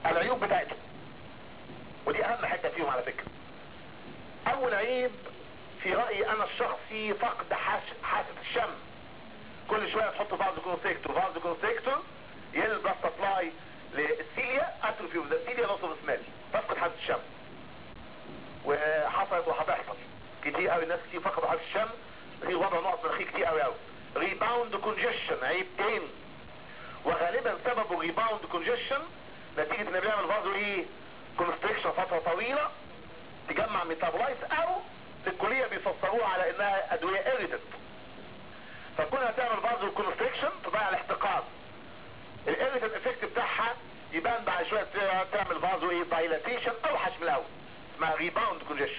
العيوب بتاعتهم ودي اهم حته فيهم على فكره اول عيب في رايي انا الشخصي فقد حاس- حاسه الشم كل شويه تحط فازو كونستريكتور فازو كونستريكتور ينقل بلاد سبلاي للسيليا اتروفي اوف ذا سيليا نص سمال تفقد حاسه الشم وحصلت وهتحصل كتير قوي ناس كتير فقدوا حاسه الشم في وضع نقط مناخير كتير قوي قوي ريباوند كونجيشن عيب تاني وغالبا سببه ريباوند كونجيشن نتيجة ان بيعمل فازو ايه كونستريكشن فترة طويلة تجمع ميتابولايز او في الكلية بيفسروها على انها ادوية اريتنت فكونها تعمل فازو كونستريكشن تضيع الاحتقان الاريتنت افكت بتاعها يبان بعد شوية تعمل فازو ايه دايلاتيشن اوحش من الاول اسمها ريباوند كونجيشن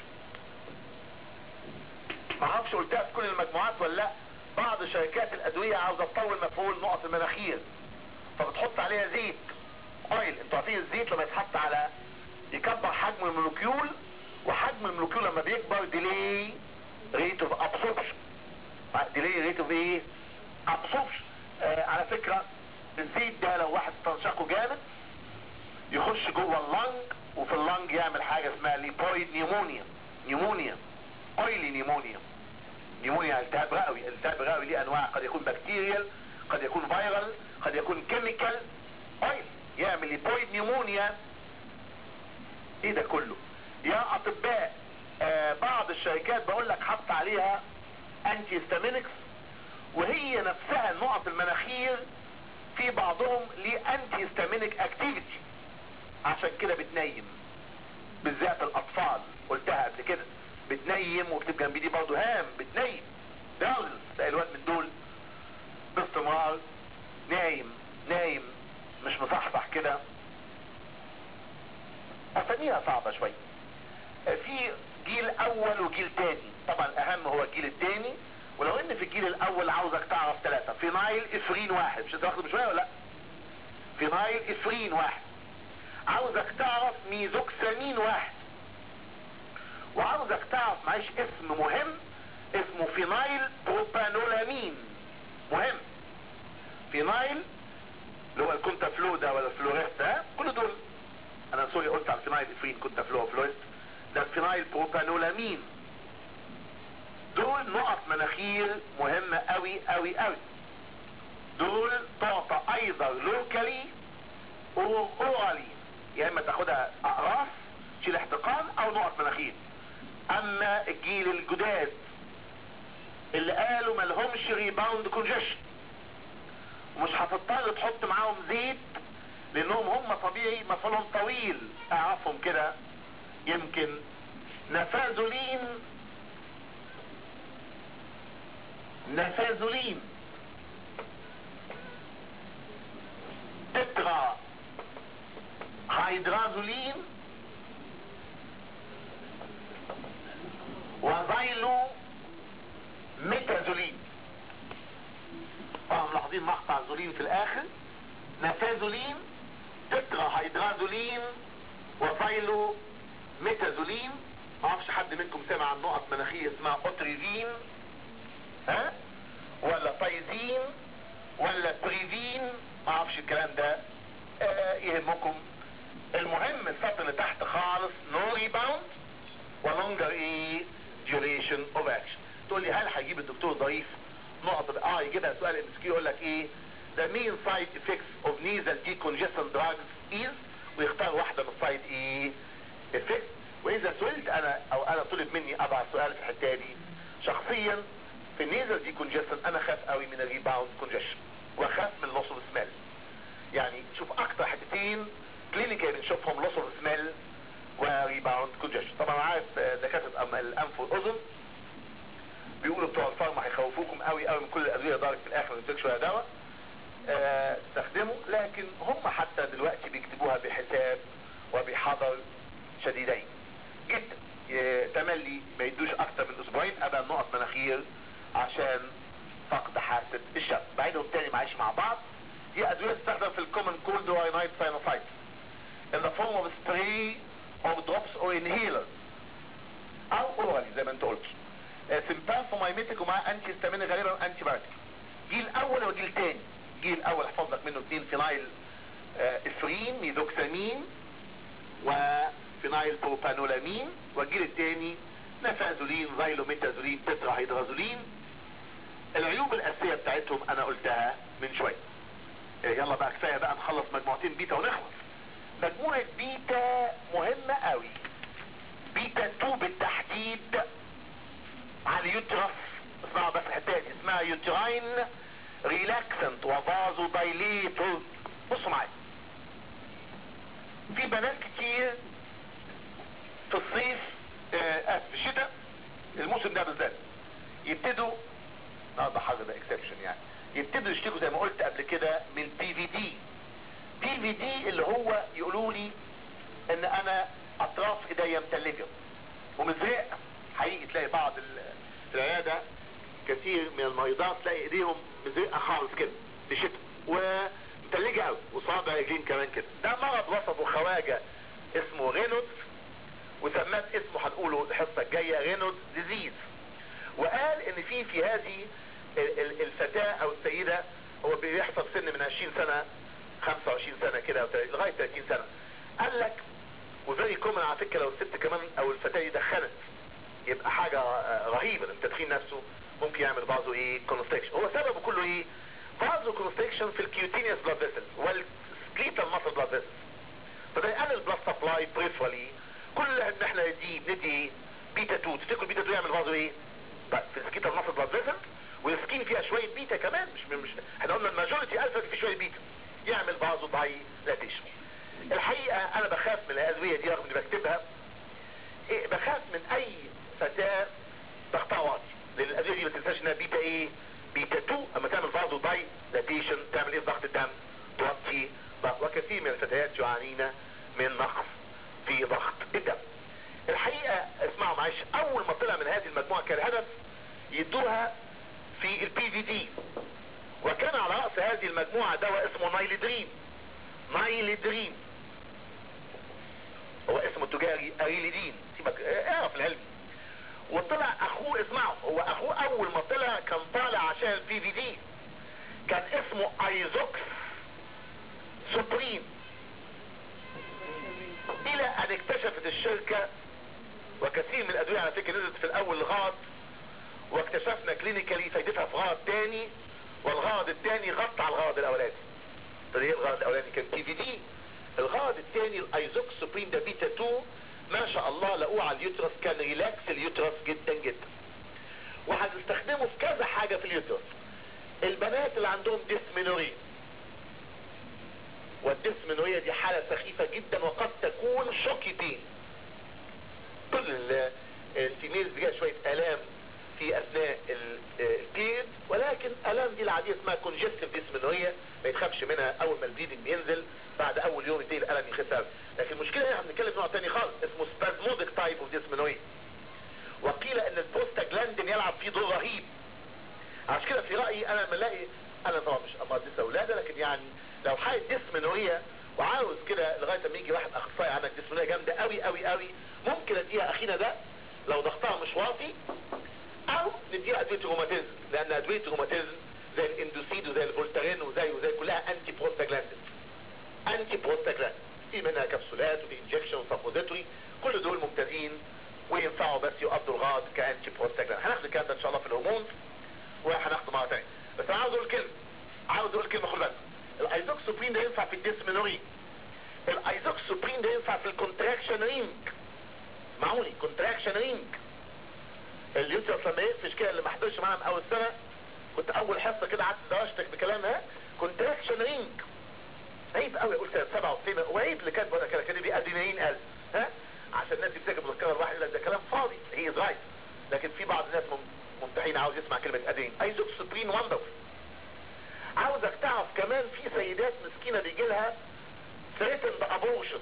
ما اعرفش قلتها في كل المجموعات ولا لا بعض شركات الادوية عاوزة تطول مفعول نقط المناخير فبتحط عليها زيت اويل انتوا عارفين الزيت لما يتحط على يكبر حجم المولكيول وحجم المولكيول لما بيكبر ديلي ريت اوف ابسوربشن ديلي ريت اوف ايه ابسوربشن آه على فكرة الزيت ده لو واحد استنشقه جامد يخش جوه اللنج وفي اللنج يعمل حاجة اسمها ليبويد نيمونيا نيمونيا اويلي نيمونيا نيمونيا التهاب رئوي التهاب رئوي ليه انواع قد يكون بكتيريال قد يكون فيرال قد يكون كيميكال اويل يعمل ليبويد نيمونيا ايه ده كله يا اطباء آه بعض الشركات بقول لك حط عليها انتي هيستامينكس وهي نفسها نقط المناخير في بعضهم ليه انتي هيستامينيك اكتيفيتي عشان كده بتنيم بالذات الاطفال قلتها قبل كده بتنيم وبتبقى جنبي دي برضه هام بتنيم داغل تلاقي الواد من دول باستمرار نايم نايم مش مصحصح كده اساميها صعبة شوية في جيل اول وجيل تاني طبعا الاهم هو الجيل التاني ولو ان في الجيل الاول عاوزك تعرف ثلاثة فينايل افرين واحد مش انت واخده من شوية ولا لا فينايل افرين واحد عاوزك تعرف ميزوكسامين واحد وعاوزك تعرف معيش اسم مهم اسمه فينايل بروبانولامين مهم فينايل اللي هو الكونتافلو ده ولا الفلوريست ده كل دول انا سوري قلت على الفينايل افرين كونتافلو وفلوريست ده الفينايل بروبانولامين دول نقط مناخير مهمة قوي قوي قوي دول تعطى ايضا لوكالي او اورالي يا اما تاخدها اقراص تشيل احتقان او نقط مناخير اما الجيل الجداد اللي قالوا ملهمش ريباوند كونجيشن ومش هتضطر تحط معاهم زيت لانهم هم طبيعي مفعولهم طويل اعرفهم كده يمكن نفازولين نفازولين تترا هيدرازولين وزايلو ميتازولين طبعا ملاحظين مقطع زولين في الاخر نفازولين تترا هيدرازولين وزايلو ميتازولين ما اعرفش حد منكم سمع عن نقط مناخير اسمها اوتريفين ها ولا تايزين ولا بريفين ما اعرفش الكلام ده آه يهمكم المهم السطر اللي تحت خالص نو ريباوند ولونجر ايه ديوريشن اوف اكشن تقول لي هل هيجيب الدكتور ضعيف نقط اه يجيبها سؤال ام اس كيو يقول لك ايه the main side effects of nasal decongestant drugs is ويختار واحده من السايد ايه effects واذا سئلت انا او انا طلب مني اضع سؤال في الحته دي شخصيا في النيزل ديكونجستن انا خاف قوي من الريباوند كونجشن واخاف من لوس اوف سميل يعني شوف اكتر حتتين كلينيكال بنشوفهم لوس اوف سميل وريباوند كونجشن طبعا عارف دكاتره أم الانف والاذن بيقولوا بتوع الفارما هيخوفوكم قوي قوي من كل الادويه لدرجه في الاخر ما تمسكش ولا دواء آه، تستخدموا لكن هم حتى دلوقتي بيكتبوها بحساب وبحذر شديدين جدا ي- تملي ما يدوش اكتر من اسبوعين ابقى نقط مناخير عشان فقد حاسة الشم بعيدهم تاني معيش مع بعض هي ادوية تستخدم في الكومن كولد واينايت ساينوسايتس in the form of spray or drops or inhalers او اورالي زي ما انت قلت سيمبانفومايميتيك ومعاه انتي هيستامين غالبا انتي بايوتيك جيل اول وجيل تاني جيل اول احفظ لك منه اثنين فينايل آه، افرين ميزوكسامين وفينايل بروبانولامين والجيل الثاني نفازولين زايلوميتازولين تترا هيدرازولين العيوب الاساسيه بتاعتهم انا قلتها من شويه آه، يلا بقى كفايه بقى نخلص مجموعتين بيتا ونخلص مجموعه بيتا مهمه قوي بيتا 2 بالتحديد على اليوترس اسمعوا بس الحته دي اسمها يوتراين ريلاكسنت وفازو دايليتور بصوا معايا في بنات كتير في الصيف آه في الشتاء الموسم ده بالذات يبتدوا النهارده حاجه ده اكسبشن يعني يبتدوا يشتكوا زي ما قلت قبل كده من البي في دي بي في دي اللي هو يقولوا لي ان انا اطراف ايديا متلجه ومزرق حقيقي تلاقي بعض ال- في العياده كثير من المريضات تلاقي ايديهم مزرقه خالص كده في الشتاء ومتلجه قوي وصابع رجلين كمان كده ده مرض وصفه خواجه اسمه رينولدز وسماه اسمه هنقوله الحصه الجايه رينولدز ديزيز وقال ان في في هذه ال- ال- الفتاه او السيده هو بيحصل سن من 20 سنه 25 سنه كده أو تل- لغايه 30 سنه قال لك وفيري كومن على فكره لو الست كمان او الفتاه دي دخنت يبقى حاجه آه، رهيبه لأن التدخين نفسه ممكن يعمل بعضه ايه كونستريكشن هو سببه كله ايه بعضه كونستريكشن في الكيوتينيوس بلاد فيسل والسكليتال ماسل بلاد فيسل فده يقلل بلاد سبلاي بريفرالي كل ان احنا ندي ندي ايه بيتا 2 تفتكروا بيتا 2 يعمل بعضه ايه طيب في السكيتال ماسل بلاد فيسل والسكين فيها شويه بيتا كمان مش مش احنا قلنا الماجوريتي الفا في شويه بيتا يعمل بعضه دايلاتيشن الحقيقه انا بخاف من الادويه دي رغم اني بكتبها إيه بخاف من اي فتاة ضغطها واطي لان الادوية دي ما تنساش انها بيتا ايه بيتا 2 اما تعمل فازو داي لاتيشن تعمل ايه في ضغط الدم توطي ضغط وكثير من الفتيات يعانين من نقص في ضغط الدم الحقيقة اسمعوا معلش اول ما طلع من هذه المجموعة كان الهدف يدوها في البي في دي وكان على رأس هذه المجموعة دواء اسمه نايلدرين نايلدرين هو اسمه التجاري اريليدين سيبك اه، اعرف العلم وطلع اخوه اسمعوا هو اخوه اول ما طلع كان طالع عشان البي في دي كان اسمه ايزوكس سوبريم الى ان اكتشفت الشركة وكثير من الادوية على فكرة نزلت في الاول غاض واكتشفنا كلينيكالي فايدتها في غرض تاني والغرض التاني غطى على الغرض الاولاني طب ايه الغرض الاولاني كان بي في دي الغرض الثاني الايزوكس سوبريم ده بيتا 2 ما شاء الله لقوه على اليوترس كان ريلاكس اليوترس جدا جدا وهنستخدمه في كذا حاجة في اليوترس البنات اللي عندهم ديسمينوريا والديسمينوريا دي حالة سخيفة جدا وقد تكون شوكيتين كل ال- الفيميلز بيجيها شوية آلام في أثناء ال- البيريد ولكن آلام دي العادية اسمها كونجستيف ديسمينوريا ما يتخافش منها أول ما البليدنج بينزل بعد أول يوم يبتدي الألم يخف أوي. لكن المشكلة احنا بنتكلم في نوع تاني خالص اسمه سبازموديك تايب اوف ديسمينوريا وقيل ان البروستاجلاندين يلعب فيه دور رهيب عشان كده في رأيي انا لما الاقي انا طبعا مش امراض لسه ولاده لكن يعني لو حالة ديسمنورية وعاوز كده لغايه لما يجي واحد اخصائي عنك ديسمنورية جامده قوي قوي قوي ممكن اديها اخينا ده لو ضغطها مش واطي او نديها ادويه روماتيزم لان ادويه روماتيزم زي الاندوسيد وزي الفولتارين وزي وزي كلها انتي بروستاجلاندين انتي بروستاجلاندين في منها كبسولات وفي انجكشن وسابوزيتوري كل دول ممتازين وينفعوا بس يقضوا الغرض كانتي بروستاجلاندين هناخد الكلام ده ان شاء الله في الهرمون وهناخده مره ثانيه بس انا عاوز اقول كلمه عاوز اقول كلمه خد بالك الايزوكسوبرين ده ينفع في الديسمينوري الايزوكسوبرين ده ينفع في الكونتراكشن رينج معوني كونتراكشن رينج اليوتيوب لما يقفش كده اللي ما حضرش معانا من اول سنه كنت اول حصه كده قعدت دوشتك بكلامها كونتراكشن رينج عيب قوي اقول سنه 97 وعيب اللي كاتبه انا كده كده دي ادرينالين قال ها عشان الناس تفتكر مذكره الواحد يقول لك ده كلام فاضي هي رايت لكن في بعض الناس مم- ممتحين عاوز يسمع كلمه ادرين ايزوكسوبرين وندرفul عاوزك تعرف كمان في سيدات مسكينه بيجي لها threatened abortion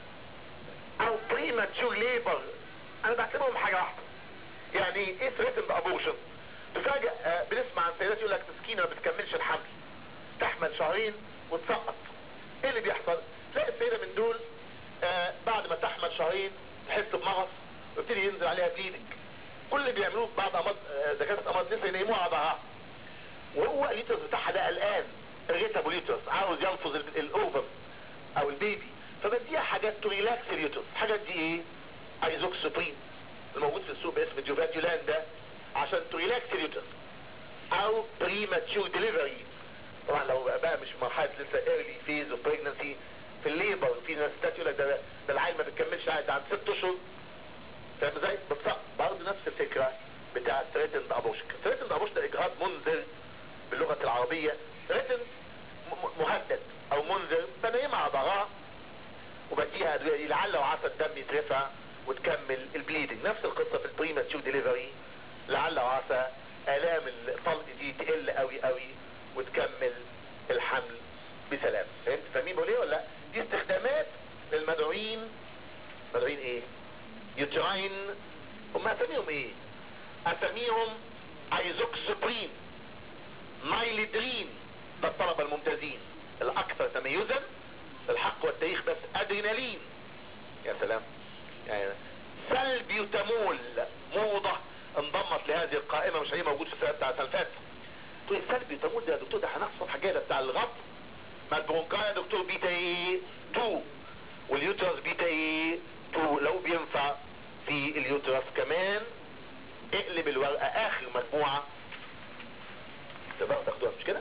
او premature labor انا بعتبرهم حاجه واحده يعني ايه threatened abortion تفاجئ آه، بنسمع عن سيدات يقول لك مسكينه ما بتكملش الحمل تحمل شهرين وتسقط ايه اللي بيحصل تلاقي السيده من دول آه بعد ما تحمل شهرين تحس بمغص ويبتدي ينزل عليها بليدنج كل اللي بيعملوه بعض امراض آه، دكاتره امراض نسا ينيموها على ظهرها وهو اليوترس بتاعها ده قلقان الريتابول يوترس عاوز يلفظ ال- الاوفر او البيبي فبديها حاجات تريلاكس اليوترس الحاجات دي ايه ايزوكسوبرين الموجود في السوق باسم جوفاديولان ده عشان تريلاكس اليوترس او بريماتشور ديليفري طبعا لو بقى مش مرحله لسه ايرلي فيز اوف بريجنسي في الليبر في ناس يقول لك ده ده العيل ما بتكملش قاعد عند ست اشهر فاهم ازاي؟ بالظبط برضه نفس الفكره بتاعت ثريتند ابوشن ثريتند ابوشن ده اجهاض منذر باللغه العربيه ثريتند مهدد او منذر بنيمة على ضراء وبديها ادويه لعل وعسى الدم يترفع وتكمل البليدنج نفس القصه في البريماتشور ديليفري لعل وعسى الام الطلق دي تقل قوي قوي وتكمل الحمل بسلام فهمت فاهمين بقول ايه ولا لا؟ دي استخدامات للمدعوين مدعوين ايه يوتراين هم اساميهم ايه اساميهم ايزوكسبرين مايليدرين ده الطلبة الممتازين الاكثر تميزا الحق والتاريخ بس ادرينالين يا سلام يعني سلبيوتامول موضة انضمت لهذه القائمة مش هي موجود في السنة بتاع السنة اللي فاتت تقول السلبيوتامول ده يا دكتور ده هناخد صفحة جاية بتاع الغط ما البرونكايا يا دكتور بيتا ايه 2 واليوترس بيتا ايه 2 لو بينفع في اليوترس كمان اقلب الورقة اخر مجموعة تبقى تاخدوها مش كده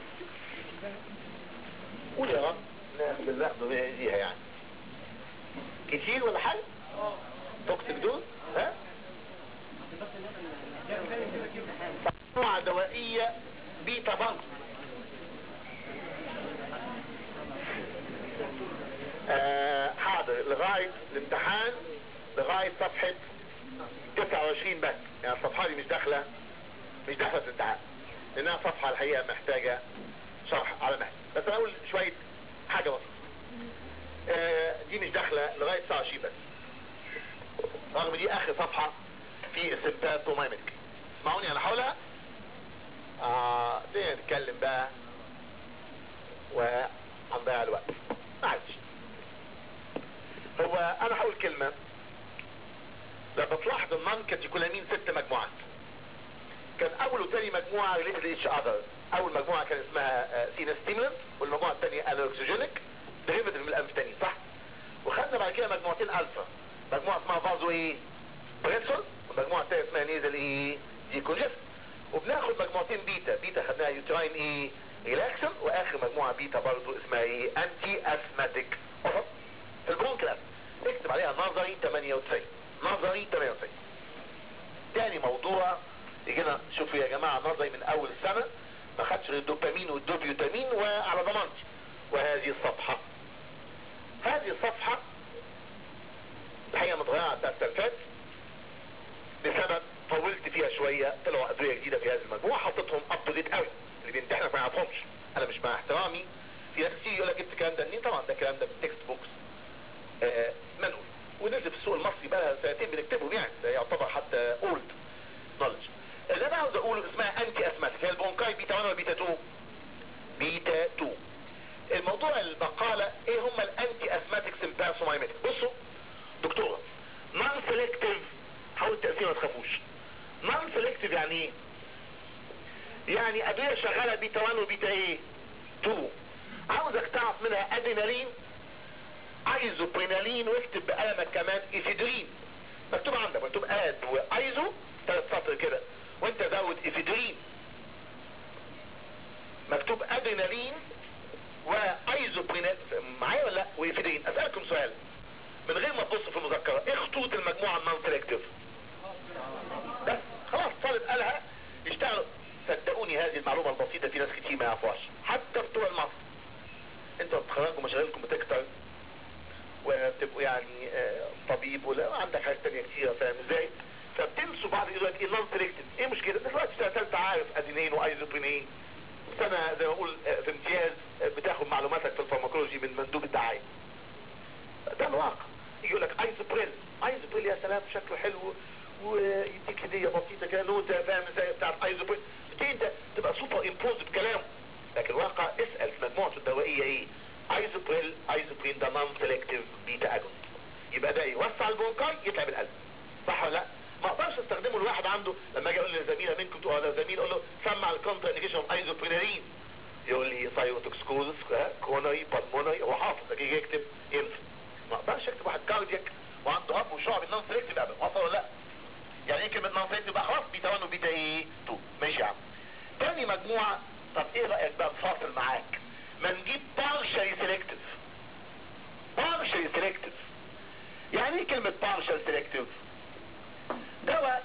قول يا رب ناخد ناخد فيها يعني كتير ولا حاجة توكسيك دوز ها مجموعة دوائية بيتا بانك آه حاضر لغاية الامتحان لغاية صفحة 29 بس يعني الصفحة دي مش داخلة مش داخلة في الامتحان لانها صفحة الحقيقة محتاجة شرح على مهل بس انا اقول شوية حاجة بسيطة آه دي مش داخلة لغاية 29 بس رغم دي اخر صفحة في السيمباتومايمتك اسمعوني انا حولها آه دي نتكلم بقى وهنضيع الوقت معلش هو انا هقول كلمة لما بتلاحظ النون كاتيكولامين ست مجموعات كان اول وثاني مجموعة ريليتد اتش اذر اول مجموعة كان اسمها سينا ستيمولنت والمجموعة الثانية انوكسيجينيك ديريفيتيف من الامفتانين صح وخدنا بعد كده مجموعتين الفا مجموعة اسمها فازو ايه بريسول والمجموعة الثانية اسمها نيزل ايه ديكونجست وبناخد مجموعتين بيتا بيتا خدناها يوتراين ايه ريلاكسن واخر مجموعة بيتا برضو اسمها ايه انتي اسماتيك في البرونكلاس اكتب عليها نظري 98 نظري 98 تاني موضوع يجينا شوفوا يا جماعة نظري من اول السنة ما خدش غير الدوبامين والدوبيوتامين وعلى ضمانتي وهذه الصفحة هذه الصفحة الحقيقة متغيرة على الدرس الفات بسبب طولت فيها شوية طلعوا ادوية جديدة في هذه المجموعة حطيتهم اب تو ديت قوي اللي بيمتحنك ما يعرفهمش انا مش مع احترامي في ناس كتير يقول لك جبت الكلام ده منين طبعا ده الكلام ده من تكست بوكس آه منقول ونزل في السوق المصري بقى سنتين بنكتبهم يعني ده يعتبر حتى اولد نولج اللي انا عاوز اقوله اسمها انتي اسماتيك هي البونكاي بيتا 1 ولا بيتا 2 بيتا 2 الموضوع المقالة ايه هم الانتي اسماتيك سيمباسومايمتيك بصوا دكتورة نون سيلكتيف حاول التأثير ما تخافوش نون سيلكتيف يعني ايه يعني ادوية شغالة بيتا 1 وبيتا ايه 2 عاوزك تعرف منها ادينالين ايزوبرينالين واكتب بقلمك كمان ايفيدرين مكتوب عندك مكتوب اد وايزو ثلاث سطر كده وانت زود ايفيدرين مكتوب ادرينالين وايزوبرينال معايا ولا لا وايفيدرين اسالكم سؤال من غير ما تبص في المذكره ايه خطوط المجموعه النون سيلكتيف بس خلاص طالب قالها يشتغل صدقوني هذه المعلومه البسيطه في ناس كتير ما يعرفوهاش حتى بتوع المصر انتوا بتخرجوا مشاغلكم بتكتر وبتبقوا يعني آه طبيب ولا عندك حاجات تانية كتيرة فاهم ازاي فبتنسوا بعض يقول لك ايه نون سيلكتد ايه مشكلة دلوقتي سنة ثالثة عارف ادينين وايزوبرينين سنة زي ما اقول آه في امتياز آه بتاخد معلوماتك في الفارماكولوجي من مندوب الدعاية ده الواقع يقول لك ايزوبريل ايزوبريل يا سلام شكله حلو ويديك هدية بسيطة كده نوتة فاهم ازاي بتاعت ايزوبريل انت تبقى سوبر امبوز بكلامه لكن الواقع اسأل في مجموعته الدوائية ايه ايزوبريل ايزوبرين ده نون سيلكتيف بيتا اجون يبقى ده يوسع البونكاي يتعب القلب صح ولا لا ما اقدرش استخدمه الواحد عنده لما اجي اقول لزميله منكم تقول لزميل اقول له سمع الكونتر انديكيشن اوف ايزوبرينالين يقول لي سايروتوكسكوزس كورونري بالمونري هو حافظ لكن يجي يكتب ينسى ما اقدرش اكتب واحد كاردياك وعنده هب وشعب النون سيلكتيف ابدا وصل ولا لا يعني ايه كلمه نون سيلكتيف بقى خلاص بيتا 1 وبيتا ايه 2 ماشي يا عم تاني مجموعه طب ايه رايك بقى نفاصل معاك ما نجيب بارشلي سيلكتيف بارشلي سيلكتيف يعني ايه كلمه بارشل سيلكتيف دواء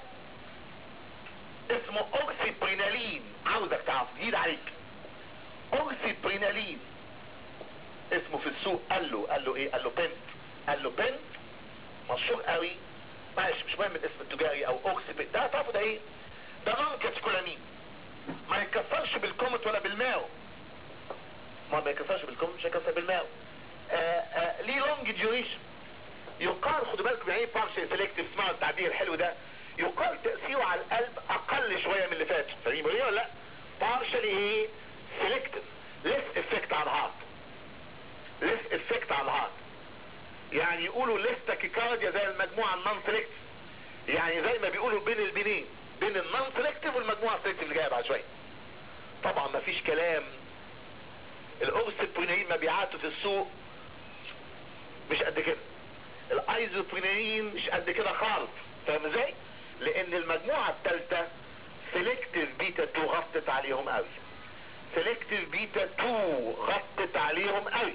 اسمه اوكسيبرينالين عاوزك تعرف جديد عليك اوكسيبرينالين اسمه في السوق قال له قال له ايه قال له بنت قال له بنت مشهور قوي معلش مش مهم الاسم التجاري او اوكسيبرين ده تعرفوا ده ايه ده نون كاتسكولامين ما يتكسرش بالكومت ولا بالماو ما ما يتكسرش بالكومت مش هيكسر بالماو آه آه ليه لونج ديوريشن يقال خدوا بالكم يعني ايه بارشل سيلكتيف اسمعوا التعبير الحلو ده يقال تأثيره على القلب اقل شوية من اللي فات فاهمين ايه ولا لا بارشل ايه سيلكتيف ليس افكت على الهارت ليس افكت على الهارت يعني يقولوا ليس تاكيكارديا زي المجموعة النون سيلكتيف يعني زي ما بيقولوا بين البنين بين النون سيلكتيف والمجموعة السيلكتيف اللي جاية بعد شوية طبعا ما فيش كلام الاوكسيبرينين مبيعاته في السوق مش قد كده الايزوبرينين مش قد كده خالص فاهم ازاي لان المجموعة الثالثة سيلكتيف بيتا 2 غطت عليهم قوي سيلكتيف بيتا 2 غطت عليهم قوي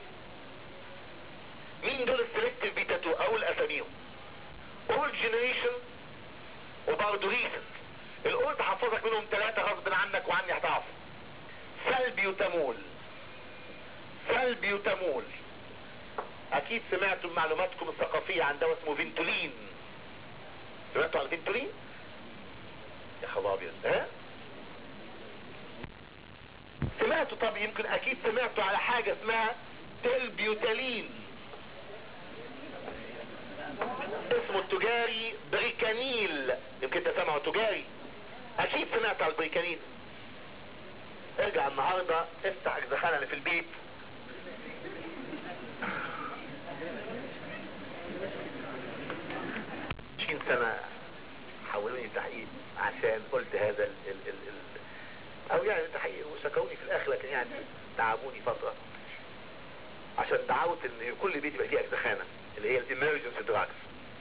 مين دول السيلكتيف بيتا 2 اول اساميهم اول جنريشن وبرضه ريسنت الاولد هحفظك منهم ثلاثة غصب عنك وعني هتعرف سلبيوتامول سلبيوتامول اكيد سمعتوا بمعلوماتكم الثقافية عن دواء اسمه فينتولين سمعتوا عن فينتولين يا خبر ابيض ها سمعتوا طب يمكن اكيد سمعتوا على حاجة اسمها تلبيوتالين اسمه التجاري بريكانيل يمكن تسمعوا تجاري اكيد سمعت على البريكانيل ارجع النهاردة افتح الزخانة اللي في البيت 20 سنة حولوني تحقيق عشان قلت هذا ال ال ال ال او يعني تحقيق وشكوني في الاخر لكن يعني تعبوني فترة عشان دعوت ان كل بيت يبقى فيه اجزخانة اللي هي الامرجنسي دراجز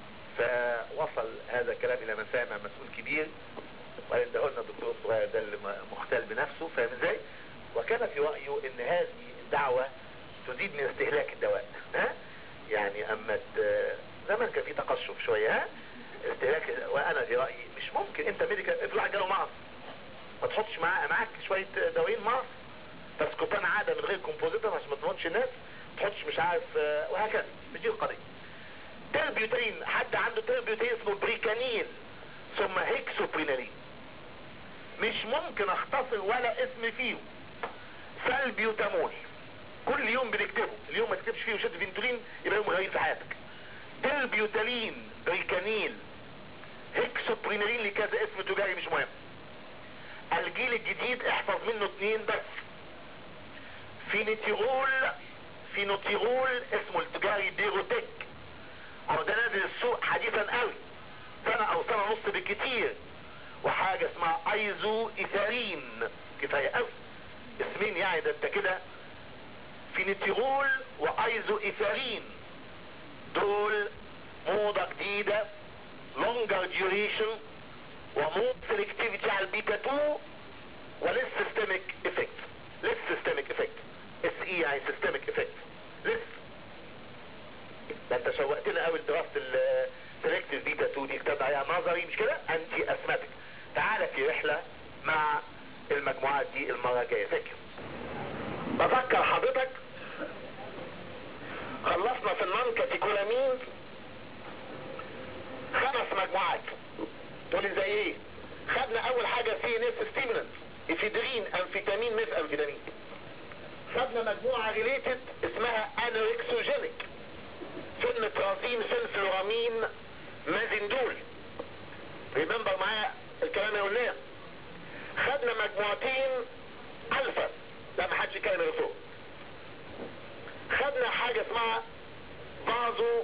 فوصل هذا الكلام الى مسامع مسؤول كبير وقال ده قلنا الدكتور الصغير ده اللي مختل بنفسه فاهم ازاي وكان في رأيه ان هذه الدعوة تزيد من استهلاك الدواء ها يعني اما زمان كان في تقشف شوية ها استهلاك وانا في رأيي مش ممكن انت ميديكال افرض واحد جاله مغص ما تحطش معاه معاك شوية دوايين مغص تسكوبان عادة من غير كومبوزيتور عشان ما تموتش الناس تحطش مش عارف وهكذا مش دي القضية تربيوتين حد عنده تربيوتين اسمه بريكانين ثم هيكسوبرينالين مش ممكن اختصر ولا اسم فيه سلبيوتامول كل يوم بنكتبه اليوم ما تكتبش فيه وشد فينتولين يبقى يوم غريب في حياتك تربيوتالين بريكانيل هيكسوبرينالين لكذا اسم تجاري مش مهم الجيل الجديد احفظ منه اتنين بس فينيتيرول فينوتيرول اسمه التجاري ديروتيك او ده نازل السوق حديثا قوي سنة او سنة ونص بالكتير وحاجة اسمها ايزو ايثارين كفاية قوي اسمين يعني ده انت كده فينيتيرول وايزو ايثارين دول موضة جديدة longer duration ومود selectivity على البيتا 2 وليس systemic effect ليس systemic effect اس اي يعني systemic effect لسه ده انت شوقتنا قوي لدراسة السلكتيف بيتا 2 دي كتبنا عليها نظري مش كده انتي اسماتيك تعالى في رحلة مع المجموعات دي المرة الجاية فاكر بفكر حضرتك خلصنا في النون كاتيكولامين خمس مجموعات تقولي زي ايه خدنا اول حاجة سي ان اس ستيمولنت افيدرين انفيتامين ميث انفيتامين خدنا مجموعة ريليتد اسمها انوركسوجينيك فينترازين فينفلورامين مازندول ريمبر معايا الكلام اللي قلناه خدنا مجموعتين الفا لا ما حدش يتكلم اللي فوق خدنا حاجة اسمها فازو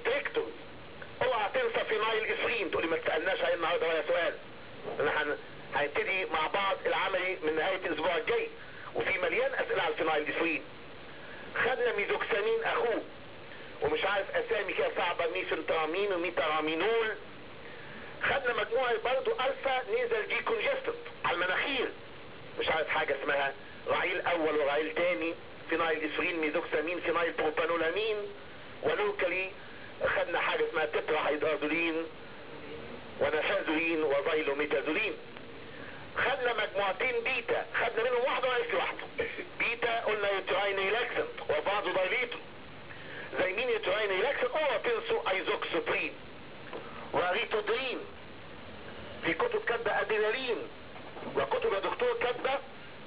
كونستريكتورز اوعى تنسى فينايل اسرين تقولي ما تسألناش عليه النهارده ولا سؤال احنا هنبتدي مع بعض العملي من نهاية الاسبوع الجاي وفي مليان اسئلة على الفينايل ديفرين خدنا ميزوكسامين اخوه ومش عارف اسامي كده صعبة ميفنترامين وميترامينول خدنا مجموعة برضو الفا نيزل دي كونجستنت على المناخير مش عارف حاجة اسمها رعيل اول ورعيل تاني فينايل ديفرين ميزوكسامين فينايل بروبانولامين ولوكالي خدنا حاجة اسمها تترا هيدرازولين ونفازولين وزيلوميتازولين خدنا مجموعتين بيتا خدنا منهم واحدة وليس واحدة بيتا قلنا يوتراين ايلاكسنت وبعض دايليتو زي مين يوتراين ايلاكسنت اوعى تنسوا ايزوكسوبرين وريتودرين في كتب كاتبة ادرينالين وكتب يا دكتور كاتبة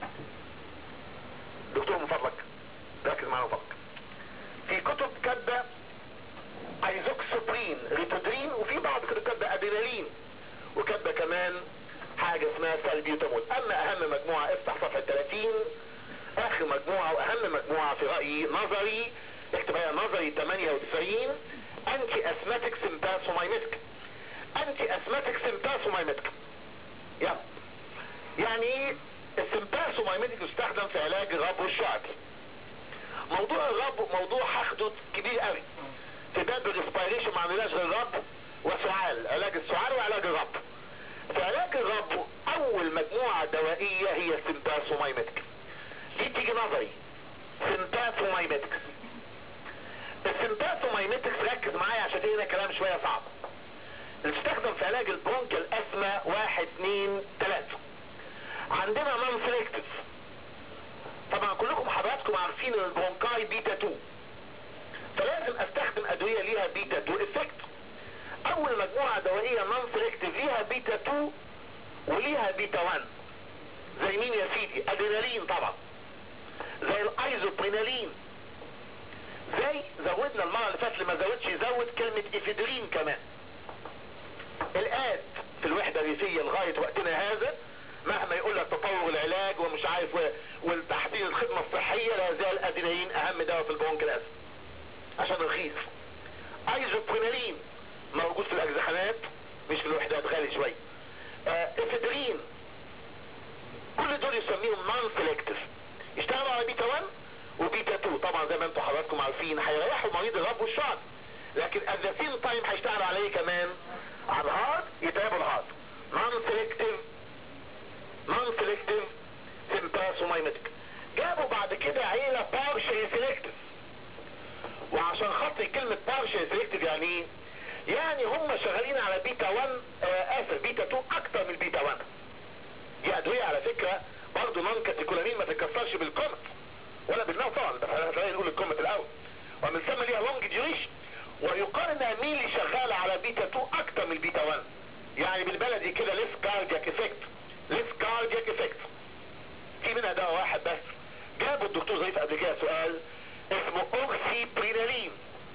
دكتور من فضلك ركز معانا من فضلك في كتب كاتبة ايزوكسوبرين ريتودرين وفي بعض كتب كاتبة ادرينالين وكاتبة كمان حاجة اسمها سالبيوتامول اما اهم مجموعة افتح صفحة 30 اخر مجموعة واهم مجموعة في رأيي نظري اكتب هي نظري 98 انتي اسماتيك سيمباسومايمتك انتي اسماتيك سيمباسومايمتك يلا يعني ايه السيمباسومايمتك يستخدم في علاج الرب والشعبي موضوع الرب موضوع هاخده كبير قوي في باب الريسبيريشن ما عملناش غير الرب وسعال علاج السعال وعلاج الرب في علاج الرب اول مجموعة دوائية هي السيمباسومايمتك دي تيجي نظري سيمباسومايمتك السيمباسومايمتكس ركز معايا عشان هنا كلام شوية صعب بتستخدم في علاج البرونكيال اسما واحد اتنين تلاتة عندنا نون سيلكتيف طبعا كلكم حضراتكم عارفين ان البرونكاي بيتا 2 فلازم استخدم ادوية ليها بيتا 2 افكت اول مجموعة دوائية نون سيلكتيف ليها بيتا 2 وليها بيتا 1 زي مين يا سيدي ادرينالين طبعا زي الايزوبرينالين زي زودنا المرة اللي فاتت ما زودش يزود كلمة افيدرين كمان الآن في الوحدة الريفية لغاية وقتنا هذا مهما يقول لك تطور العلاج ومش عارف و... والتحسين الخدمة الصحية لا زال ادرينالين اهم دواء في البرونكلاس عشان رخيص ايزوبرينالين موجود في الاجزخانات مش في الوحدات غالي شوية آه افيدرين كل دول يسميهم نون سيلكتيف يشتغلوا على بيتا 1 وبيتا 2 طبعا زي ما انتم حضراتكم عارفين هيريحوا مريض الرب والشعب لكن at the same time هيشتغلوا على ايه كمان على الهارت يتعبوا الهارت نون سيلكتيف نون سيلكتيف سيمباسومايمتك جابوا بعد كده عيلة بارشي سيلكتيف وعشان خاطر كلمة بارشي سيلكتيف يعني ايه يعني هم شغالين على بيتا 1 آه اسف بيتا 2 اكتر من بيتا 1 دي ادوية على فكرة برضه نون كاتيكولامين ما تتكسرش بالكومت ولا بالنوع طبعا بس خلينا نقول الكومت الاول ومن ثم ليها لونج ديوريشن ويقال انها مين اللي شغالة على بيتا 2 اكتر من البيتا 1 يعني بالبلدي كده ليس كاردياك افكت ليس كاردياك افكت في منها دواء واحد بس جابوا الدكتور ظريف قبل كده سؤال اسمه اوكسي برينالين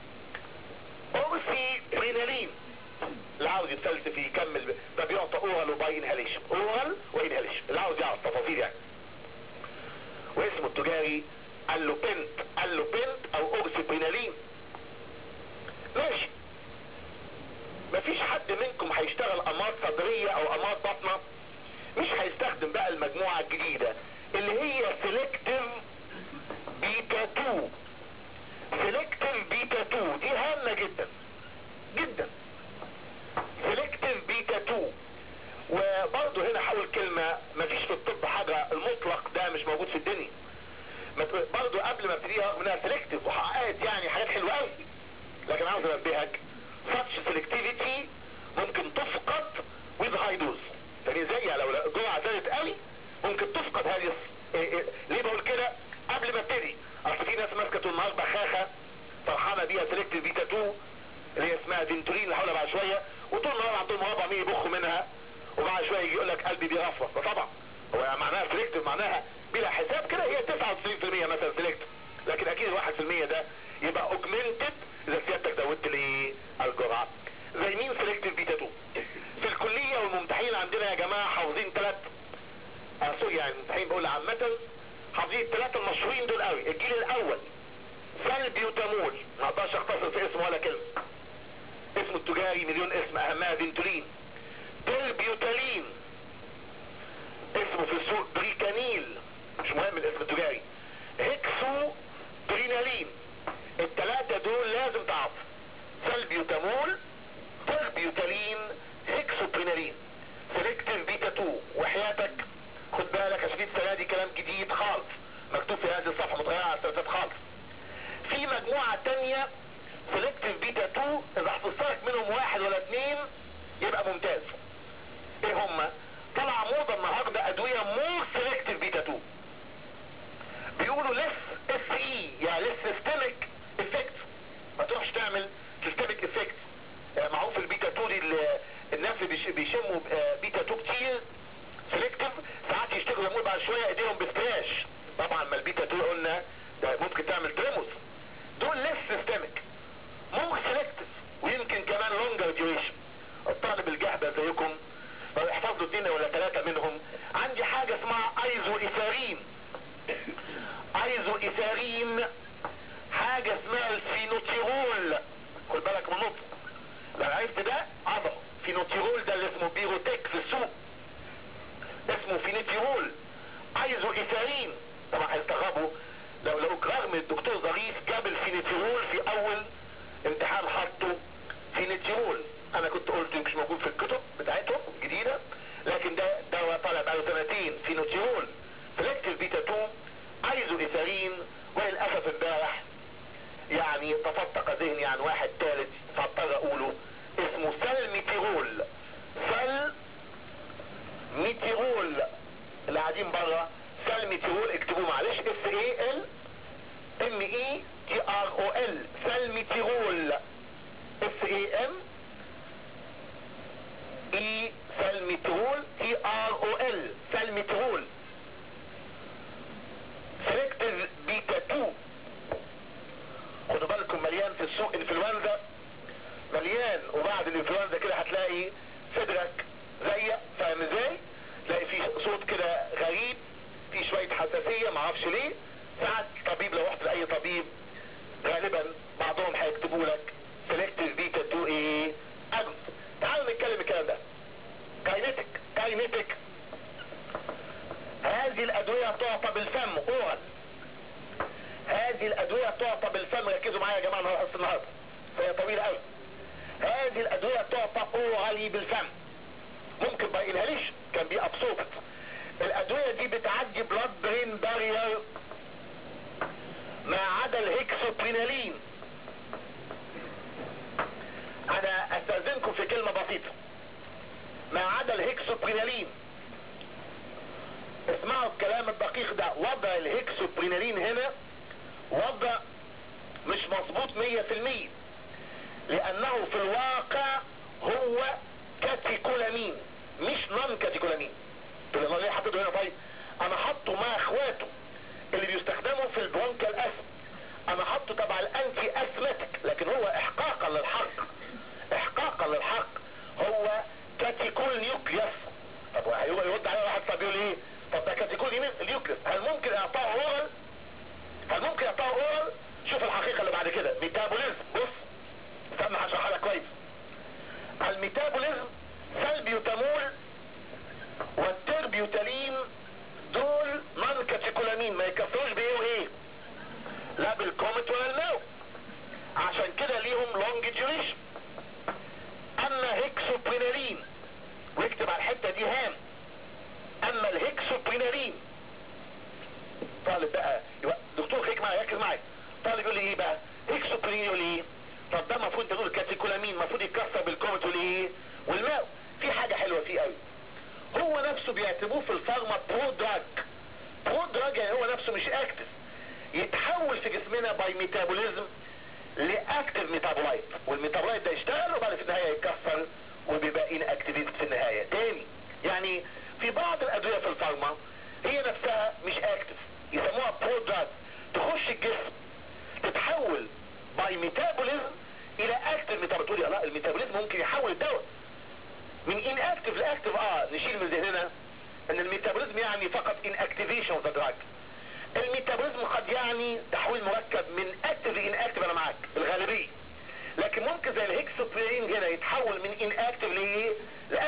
اوكسي برينالين اللي عاوز يتفلسف يكمل ده بيعطى اورال وباي انهاليشن اورال وانهاليشن اللي عاوز يعرف تفاصيل يعني واسمه التجاري اللوبنت اللوبنت او اوكسيبرينالين ماشي مفيش حد منكم هيشتغل امراض صدرية او امراض بطنة مش هيستخدم بقى المجموعة الجديدة اللي هي سيلكتيف بيتا 2 سيلكتيف بيتا 2 دي هامة جدا جدا سيلكتيف بيتا 2 وبرضه هنا حاول كلمة مفيش في الطب حاجة المطلق ده مش موجود في الدنيا برضه قبل ما ابتديها منها سيلكتيف وحققت يعني حاجات حلوة قوي لكن عاوز انبهك such selectivity ممكن تفقد with high dose يعني زي لو الجرعة زادت قوي ممكن تفقد هذه إيه إيه ليه بقول كده قبل ما ابتدي اصل في ناس ماسكه طول النهار بخاخه فرحانه بيها سيلكتيف بيتا 2 اللي هي اسمها دينتولين اللي هقولها بعد شويه وطول النهار عندهم مربع مين يبخوا منها وبعد شويه يجي يقول لك قلبي بيرفرف طبعا هو معناها سيلكتيف معناها بلا حساب كده هي 99% مثلا سيلكتيف لكن اكيد ال 1% ده يبقى اوجمنتد اذا سيادتك زودت لي الجرعه زي مين سيلكتيف بيتا 2 في الكليه والممتحين عندنا يا جماعه حافظين ثلاث آه سوري يعني الممتحين بقول عامه حافظين الثلاثه المشهورين دول قوي الجيل الاول سالبيوتامول ما اقدرش اختصر في اسمه ولا كلمه اسمه التجاري مليون اسم اهمها فينتولين تلبيوتالين السوق بريكانيل مش مهم الاسم التجاري هيكسو برينالين التلاتة دول لازم تعرف سلبيوتامول تربيوتالين هيكسو برينالين سيلكتيف بيتا 2 وحياتك خد بالك عشان في السنه دي كلام جديد خالص مكتوب في هذه الصفحه متغيره على السنوات خالص في مجموعه تانية سيلكتيف بيتا 2 اذا حفظتلك منهم واحد ولا اثنين يبقى ممتاز ايه هما طلع موضة النهاردة ادوية مور سيلكتيف بيتا 2 بيقولوا لس اس اي يعني لس سيستميك افكت ما تروحش تعمل سيستميك افكت معروف البيتا 2 دي ال- الناس اللي بيش- بيشموا آه، بيتا 2 كتير سيلكتيف ساعات يشتغلوا يقول بعد شويه ايديهم بسبلاش طبعا ما البيتا 2 قلنا ده ممكن تعمل تريموس دول لس سيستميك مور سيلكتيف ويمكن كمان لونجر ديوريشن الطالب الجهبة زيكم لو يحفظ له اثنين ولا ثلاثة منهم عندي حاجة اسمها ايزو ايثارين ايزو ايثارين حاجة اسمها الفينوتيرول خد بالك من النطق لو عرفت ده عضو فينوتيرول ده اللي اسمه بيروتيك في السوق اسمه فينوتيرول ايزو ايثارين طبعا هيستغربوا لو لو رغم الدكتور ظريف جاب الفينوتيرول في اول امتحان حطه فينوتيرول انا كنت قلت مش موجود في الكتب بتاعتهم جديدة لكن ده دواء طالع بقاله سنتين فينوتيرول سلكتيف بيتا 2 ايزو ايثارين وللاسف امبارح يعني تفتق ذهني عن واحد ثالث فاضطر اقوله اسمه سلميتيرول سل ميتيرول اللي قاعدين بره سلميتيرول اكتبوه معلش اس اي ال ام اي تي ار او ال سلميتيرول اس اي ام اي سلميترول تي ار او ال سلميترول سيلكتيف بيتا 2 خدوا بالكم مليان في السوق انفلونزا مليان وبعد الانفلونزا كده هتلاقي صدرك زيق فاهم ازاي؟ تلاقي في صوت كده غريب في شوية حساسية معرفش ليه ساعات طبيب لو رحت لأي طبيب غالبا بعضهم هيكتبوا لك سيلكتيف بيتا 2 ايه اجل تعالوا نتكلم الكلام ده كاينيتك كاينيتك هذه الادوية تعطى بالفم اورال هذه الادوية تعطى بالفم ركزوا معايا يا جماعة النهارده النهارده فهي طويلة قوي هذه الادوية تعطى اورالي بالفم ممكن ما ينهليش كان بي ابسوبت الادوية دي بتعدي بلاد برين بارير ما عدا الهكسوبرينالين انا استاذنكم في كلمة بسيطة ما عدا الهكسوبرينالين اسمعوا الكلام الدقيق ده وضع الهكسوبرينالين هنا وضع مش مظبوط مية في المية لانه في الواقع هو كاتيكولامين مش نون كاتيكولامين تقول انا ليه حطيته هنا طيب انا حطه مع اخواته اللي بيستخدموا في البرونكال اسم انا حطه تبع الانتي اسمتك لكن هو احقاقا للحق احقاقا للحق هو كاتيكول نيوكليس طب هيبقى يرد عليه واحد طب يقول ايه طب ده كاتيكول نيوكليس هل ممكن اعطاه اورال هل ممكن اعطاه اورال شوف الحقيقة اللي بعد كده ميتابوليزم بص استنى هشرحها لك كويس الميتابوليزم سلبيوتامول والتربيوتالين دول نون كاتيكولامين ما يكفروش بايه وايه لا بالكومت ولا الماو عشان كده ليهم لونج ديوريشن اما هيكسوبرينالين واكتب على الحته دي هام اما الهيكسوبرينالين طالب بقى يبقى دكتور خليك معايا ركز معايا طالب يقول لي ايه بقى هيكسوبرينالين يقول لي ايه طب ده المفروض تقول كاتيكولامين المفروض يتكسر بالكومت والايه والماء في حاجه حلوه فيه قوي هو نفسه بيعتبروه في الفارما برو دراج برو دراج يعني هو نفسه مش اكتف يتحول في جسمنا باي ميتابوليزم لاكتف ميتابولايت والميتابولايت ده يشتغل وبعد في النهايه يتكسر وبيبقى ان اكتيفيت في النهايه تاني يعني في بعض الادويه في الفارما هي نفسها مش اكتف يسموها برو دراج تخش الجسم تتحول باي ميتابوليزم الى اكتف ميتابوليزم لا الميتابوليزم ممكن يحول الدواء من ان اكتف لاكتف اه نشيل من ذهننا ان الميتابوليزم يعني فقط ان اكتيفيشن اوف ذا دراج الميتابوليزم قد يعني تحويل مركب من اكتف لان اكتف انا معاك بالغالبيه لكن ممكن زي الهكسوبرين هنا يتحول من ان اكتف لايه لاكتف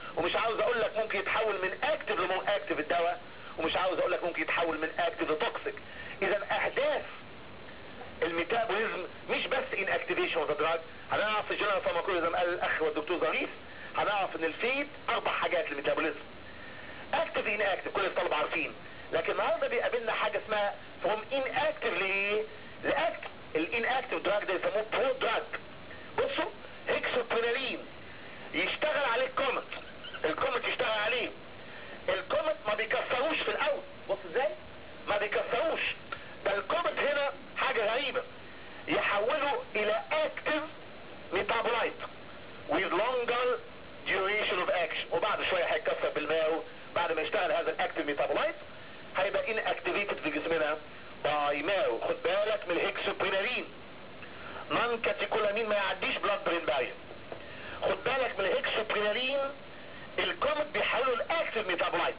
ومش عاوز اقول لك ممكن يتحول من اكتف لمون اكتف الدواء ومش عاوز اقول لك ممكن يتحول من اكتف لتوكسيك اذا اهداف الميتابوليزم مش بس ان اكتيفيشن اوف دراج هنعرف في جنرال فارماكولوجي قال الاخ والدكتور ظريف هنعرف ان الفيد اربع حاجات للميتابوليزم اكتف ان اكتف كل الطلبه عارفين لكن النهارده بيقابلنا حاجه اسمها فروم ان اكتف لايه؟ لاكتف الان اكتف دراج ده يسموه برو دراج بصوا هيكسوبرينالين يشتغل عليه الكومت الكومت يشتغل عليه الكومت ما بيكسروش في الاول بص ازاي ما بيكسروش ده الكومت هنا حاجة غريبة يحوله الى active metabolite with longer duration of action وبعد شوية هيتكسر بالماء بعد ما يشتغل هذا الاكتيف ميتابولايت هيبقى inactivated في جسمنا باي ماو خد بالك من الهكسوبرينالين نون كاتيكولامين ما يعديش بلاد برين بارير خد بالك من الهكسوبرينالين الكومت بيحوله الاكتيف ميتابولايت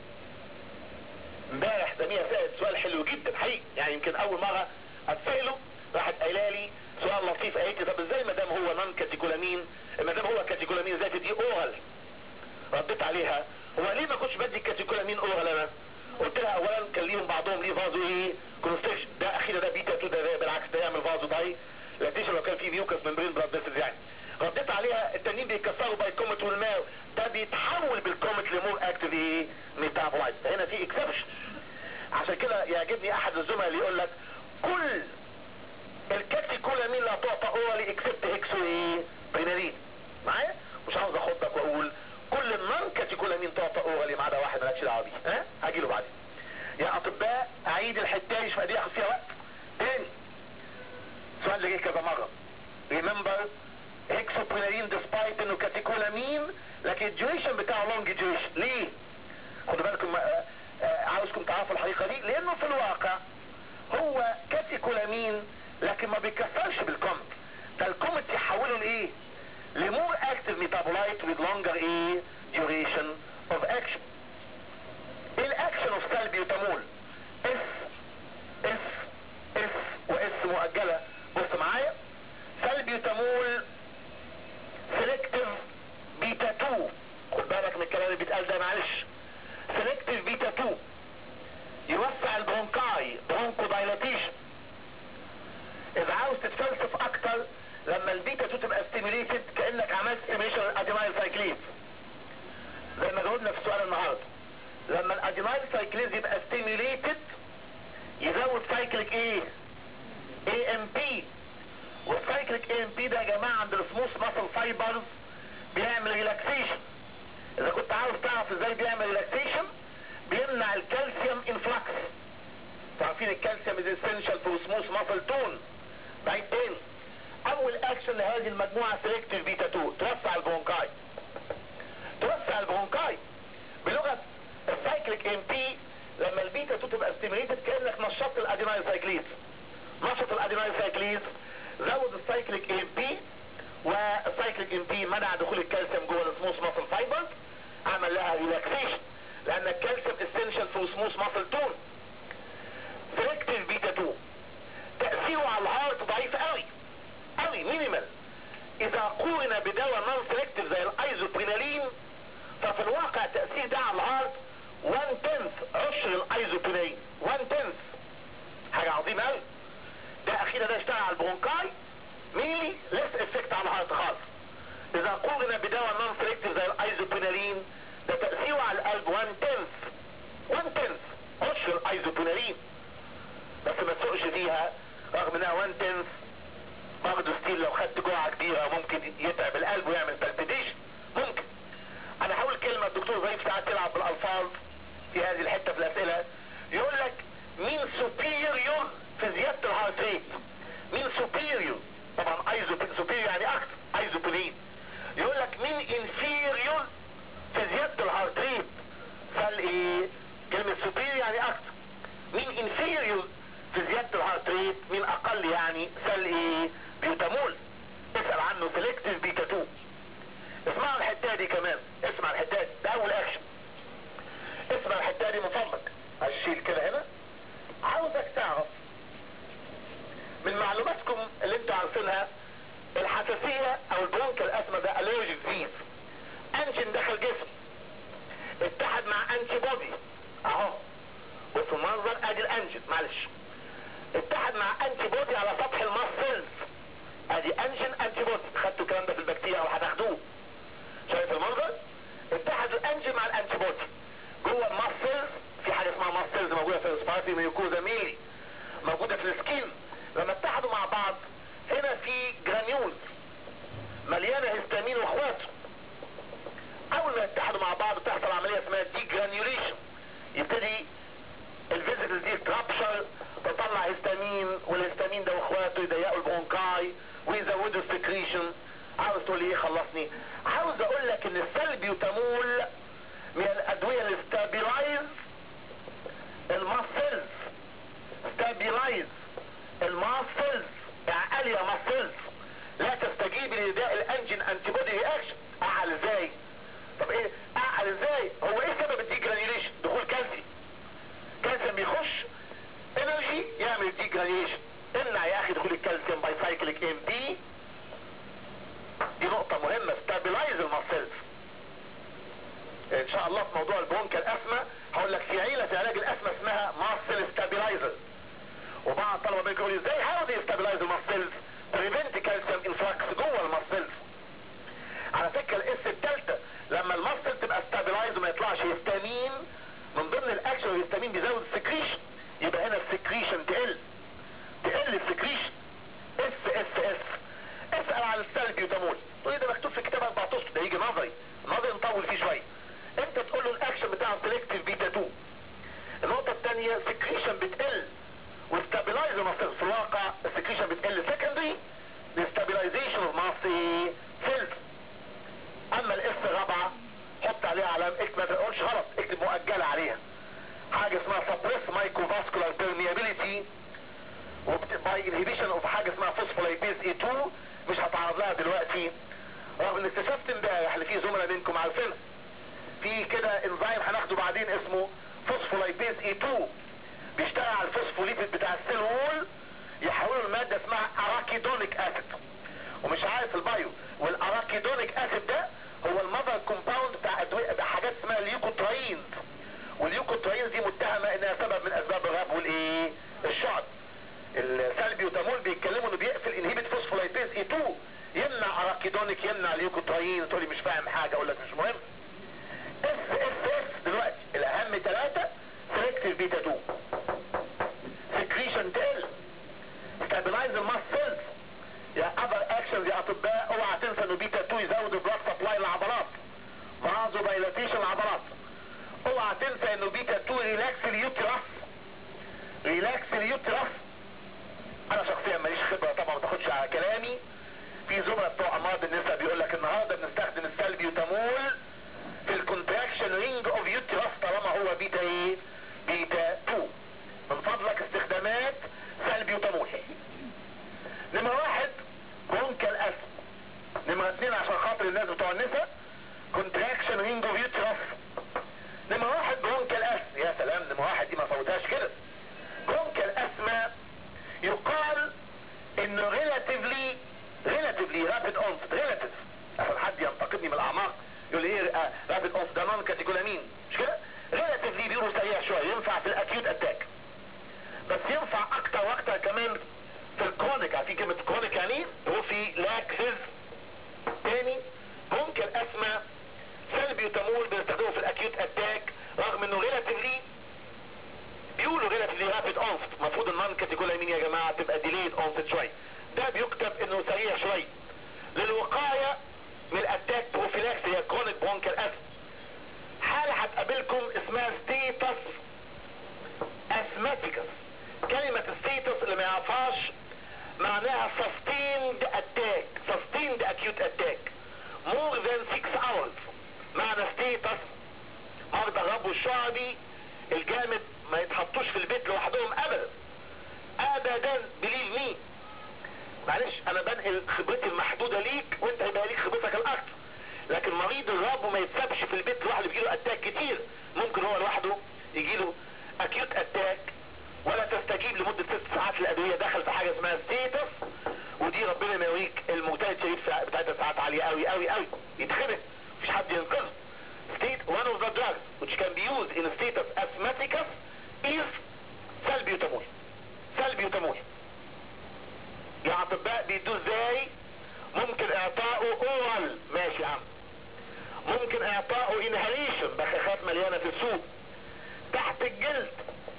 امبارح سميها سألت سؤال حلو جدا حقيقي يعني يمكن اول مرة اتسأله راحت قايله لي سؤال لطيف قالت لي طب ازاي ما دام هو نون كاتيكولامين ما دام هو كاتيكولامين ازاي تدي اورال رديت عليها هو ليه ما كنتش بدي كاتيكولامين اورال انا قلت لها اولا كان ليهم بعضهم ليه فازو ايه كونستريكشن ده اخيرا ده بيتا 2 ده بالعكس ده يعمل فازو داي لاتيشن لو كان في ميوكس ممبرين بلاد فيسلز يعني رديت عليها التانيين بيكسروا بايكومت والماء ده بيتحول بالكومت لمور اكتيف ايه ميتابولايت هنا في اكسبشن عشان كده يعجبني احد الزملاء اللي يقول لك كل الكاتيكولامين لا تعطى اورالي اكسبت هيكسو ايه برينالين معايا مش عاوز اخدك واقول كل النون كاتيكولامين تعطى اورالي ما عدا واحد مالكش دعوه بيه ها هاجي له بعدين يا اطباء اعيد الحته مش فاضي اخد فيها وقت تاني السؤال اللي جه كذا مره ريمبر هيكسوبرينالين ديسبايت انه كاتيكولامين لكن الديوريشن بتاعه لونج ديوريشن ليه؟ خدوا بالكم آه، آه، عاوزكم تعرفوا الحقيقه دي لانه في الواقع هو كاتيكولامين لكن ما بيكسرش بالكومت ده الكومت يحوله لايه؟ لمور اكتف ميتابولايت with longer ايه؟ duration of action ايه الاكشن اوف سالبيوتامول اس اس اس واس مؤجله بص معايا سالبيوتامول سيلكتيف بيتا 2 خد بالك من الكلام اللي بيتقال ده معلش سيلكتيف بيتا 2 يوسع البرونكاي برونكو دايلاتيشن اذا عاوز تتفلسف اكتر لما البيتا 2 تبقى ستيميليتد كانك عملت ستيميليشن ادينايل سايكليز زي ما جاوبنا في السؤال النهارده لما الادينايل سايكليز يبقى ستيميليتد يزود سايكليك ايه اي ام بي والسايكليك اي ام بي ده يا جماعه عند السموث ماسل فايبرز بيعمل ريلاكسيشن اذا كنت عاوز تعرف ازاي بيعمل ريلاكسيشن بيمنع الكالسيوم انفلكس عارفين الكالسيوم از اسينشال فور سموث ماسل تون بعيد تاني اول اكشن لهذه المجموعه سيلكتيف بيتا 2 توسع البرونكاي توسع البرونكاي بلغه السايكليك ام بي لما البيتا 2 تبقى ستيميليتد كانك نشطت الادينايل سايكليز نشط الادينايل سايكليز زود السايكليك ام بي والسايكليك ام بي منع دخول الكالسيوم جوه السموث ماسل فايبرز عمل لها ريلاكسيشن لان الكالسيوم اسينشال فور سموث ماسل تون سيلكتيف بيتا 2 تأثيره على الهارت ضعيف قوي قوي مينيمال اذا قورن بدواء نون سيلكتيف زي الايزوبرينالين ففي الواقع التأثير ده على الهارت 1 تنث عشر الايزوبرينالين 1 تنث حاجة عظيمة قوي ده اخيرا ده اشتغل على البرونكاي ميلي ليس افكت على الهارت خالص اذا قورن بدواء نون سيلكتيف زي الايزوبرينالين ده تأثيره على القلب 1 تنث 1 تنث عشر الايزوبرينالين بس ما تسوقش فيها رغم انها 1 تنث برضه ستيل لو خدت جرعه كبيره ممكن يتعب القلب ويعمل بالبيتيشن ممكن انا هقول كلمه الدكتور ضيف ساعات تلعب بالالفاظ في هذه الحته في الاسئله يقول لك مين سوبيريور في زياده الهارت ريت مين سوبيريور طبعا ايزو سوبيريور يعني اكتر ايزوبولين يقول لك مين انفيريور في زياده الهارت ريت فال ايه كلمه سوبيريور يعني اكتر مين انفيريور في زيادة الهارت ريت مين اقل يعني سل ايه بيوتامول اسأل عنه سيلكتيف بيتا 2 اسمع الحتة دي كمان اسمع الحتة دي ده اول اكشن اسمع الحتة دي من فضلك هشيل كده هنا عاوزك تعرف من معلوماتكم اللي انتوا عارفينها الحساسية او البرونكال اسما ده الرجيك ديز انجن دخل جسم اتحد مع انتي بودي اهو بصوا المنظر ادي الانجن معلش اتحد مع انتي بودي على سطح الماسلز ادي انجن انتي بودي خدتوا الكلام ده في البكتيريا او هتاخدوه شايف المنظر اتحد الانجن مع الانتي بودي جوه الماسلز في حاجه اسمها ماسلز موجوده في السبايسي ميوكوزا ميلي موجوده في السكين لما اتحدوا مع بعض هنا في جرانيولز مليانه هيستامين واخواته اول ما يتحدوا مع بعض بتحصل عمليه اسمها دي جرانيوليشن يبتدي الفيزيتلز دي ترابشر تطلع هيستامين والهيستامين ده واخواته يضيقوا البرونكاي ويزودوا السكريشن عاوز تقول ايه خلصني عاوز اقول لك ان السلبيوتامول من الادويه اللي ستابيلايز الماسلز ستابيلايز الماسلز اعقل يا ماسلز لا تستجيب لنداء الانجن انتي بودي رياكشن اعقل ازاي طب ايه اعقل ازاي هو ايه سبب الدي جرانيوليشن دخول كالسيوم كالسيوم بيخش انرجي يعمل الدي جرانيوليشن امنع يا اخي دخول الكالسيوم باي سايكليك ام بي دي نقطة مهمة ستابلايز الماسلز ان شاء الله في موضوع البرونكا الاسمى هقول لك في عيلة في علاج الاسمى اسمها ماسل ستابلايزر وبعض الطلبة منكم يقولوا ازاي هاو دي ستابلايز الماسلز بريفنت كالسيوم انفلاكس جوه الماسلز على فكرة الاس التالتة لما الماسل تبقى ستابلايز وما يطلعش هيستامين من ضمن الاكشن الهيستامين بيزود السكريشن يبقى هنا السكريشن تقل تقل السكريشن اس اس اس اسأل على السلبيوتامول تقول لي ده مكتوب في كتاب 14 ده يجي نظري نظري نطول فيه شويه انت تقول له الاكشن بتاع سيلكتيف بيتا 2 النقطه الثانيه سكريشن بتقل وستابلايز المصير في الواقع السكريشن بتقل سكندري لستابلايزيشن اوف ماسي سيلز اما الاس الرابعه حط عليها علامه اكتب ما تقولش غلط اكتب مؤجله عليها حاجه اسمها سبريس مايكروفاسكولار بيرميابيليتي باي انهبيشن اوف حاجه اسمها فوسفولايبيز اي 2 مش هتعرض لها دلوقتي رغم ان اكتشفت امبارح اللي فيه زملاء منكم عارفينها في كده انزيم هناخده بعدين اسمه فوسفولايبيز اي 2 بيشتغل على الفوسفوليبيد بتاع السيل وول يحولوا الماده اسمها اراكيدونيك اسيد ومش عارف البايو والاراكيدونيك اسيد ده هو المذر كومباوند بتاع ادويه حاجات اسمها اليوكوتراينز واليوكوتراينز دي متهمه انها سبب من اسباب الرهاب والايه الشعب السلبيوتامول بيتكلموا انه بيقفل انهيبت فوسفولايبيز اي 2 يمنع اراكيدونيك يمنع اليوكوتراين تقول لي مش فاهم حاجه اقول لك مش مهم اس اس اس دلوقتي الاهم ثلاثه سيلكتيف بيتا 2 سكريشن تقل ستابلايز الماسلز يا اذر اكشنز يا اطباء اوعى تنسى انه بيتا 2 يزود البلاد سبلاي للعضلات برازو دايلاتيشن العضلات اوعى تنسى انه بيتا 2 ريلاكس اليوترس ريلاكس اليوترس انا شخصيا ماليش خبره طبعا ما تاخدش على كلامي في زملاء بتوع امراض النساء بيقول لك النهارده بنستخدم السلبيوتامول في الكونتراكشن رينج اوف يوترس طالما هو بيتا ايه؟ بيتا 2 من فضلك استخدامات سلبيوتامول نمرة واحد برونكال اسم نمرة اثنين عشان خاطر الناس بتوع النساء كونتراكشن رينج اوف يوترس نمرة واحد برونكال اسم يا سلام نمرة واحد دي ما فوتهاش كده برونكال اسما يقال انه ريلاتيفلي ريلاتيفلي رابيد اونست ريلاتيف عشان حد ينتقدني من الاعماق يقول لي ايه رابيد اونست ده نون كاتيكولامين مش كده ريلاتيفلي بيقولوا سريع شويه ينفع في الاكيوت اتاك بس ينفع اكتر واكتر كمان في الكرونيك عارفين كلمه كرونيك يعني ايه؟ هو في لاكسز تاني ممكن اسمى سلبيوتامول بنستخدمه في الاكيوت اتاك رغم انه ريلاتيفلي بيقولوا ريلاتيفلي رابيد اونست المفروض النون كاتيكولامين يا جماعه تبقى ديليد اونست شويه ده بيكتب انه سريع شويه للوقايه من الاتاك بروفيلاكس هي كرونيك برونكال اسم حالة هتقابلكم اسمها ستيتس اسماتيكس كلمة ستيتس اللي ما يعرفهاش معناها sustained attack sustained acute attack more than 6 hours معنى ستيتس مرضى الرب والشعبي الجامد ما يتحطوش في البيت لوحدهم ابدا ابدا بليف مي معلش انا بنقل خبرتي المحدودة ليك وانت هيبقى ليك خبرتك الاكتر لكن مريض الرب ما يتسابش في البيت لوحده بيجيله اتاك كتير ممكن هو لوحده يجيله اكيوت اتاك ولا تستجيب لمدة ست ساعات الادوية دخل في حاجة اسمها ستيتس ودي ربنا ما يوريك المجتهد شريف بتاعتها ساعات عالية قوي قوي قوي يتخنق مفيش حد ينقذه state one of the drugs which can be used in a state of asthmaticus is salbutamol salbutamol يا اطباء بيدوه ازاي ممكن اعطائه اورال ماشي يا عم ممكن اعطائه انهاليشن بخاخات مليانه في السوق تحت الجلد